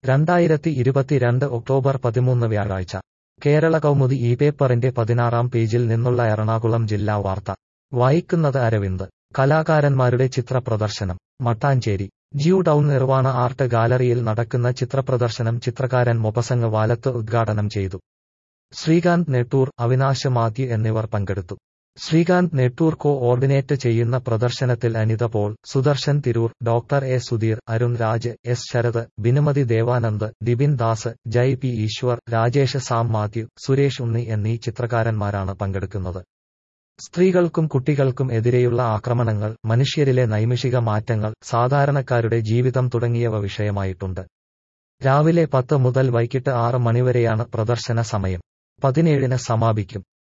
രണ്ടായിരത്തി ഇരുപത്തിരണ്ട് ഒക്ടോബർ പതിമൂന്ന് വ്യാഴാഴ്ച കേരള കൗമുദി ഈ പേപ്പറിന്റെ പതിനാറാം പേജിൽ നിന്നുള്ള എറണാകുളം ജില്ലാ വാർത്ത വായിക്കുന്നത് അരവിന്ദ് കലാകാരന്മാരുടെ ചിത്ര പ്രദർശനം Mattancherry Jew town Nirvana art ഗാലറിയിൽ നടക്കുന്ന ചിത്രപ്രദർശനം ചിത്രകാരൻ മൊപസങ് വാലത്ത് ഉദ്ഘാടനം ചെയ്തു ശ്രീകാന്ത് നെട്ടൂർ അവിനാശ് മാത്യു എന്നിവർ പങ്കെടുത്തു ശ്രീകാന്ത് നെട്ടൂർ കോ ഓർഡിനേറ്റ് ചെയ്യുന്ന പ്രദർശനത്തിൽ Anitha Paul Sudarshan Tirur doctor A Sudheer Arun Raj S Sarath Binumathi Devanand Dibin Das Jay P Eswar Rajesh Sam Mathew Suresh Unni എന്നീ ചിത്രകാരന്മാരാണ് പങ്കെടുക്കുന്നത് സ്ത്രീകൾക്കും കുട്ടികൾക്കും എതിരെയുള്ള ആക്രമണങ്ങൾ മനുഷ്യരിലെ നൈമിഷിക മാറ്റങ്ങൾ സാധാരണക്കാരുടെ ജീവിതം തുടങ്ങിയവ വിഷയമായിട്ടുണ്ട് രാവിലെ പത്ത് മുതൽ വൈകിട്ട് ആറ് മണിവരെയാണ് പ്രദർശന സമയം പതിനേഴിന് സമാപിക്കും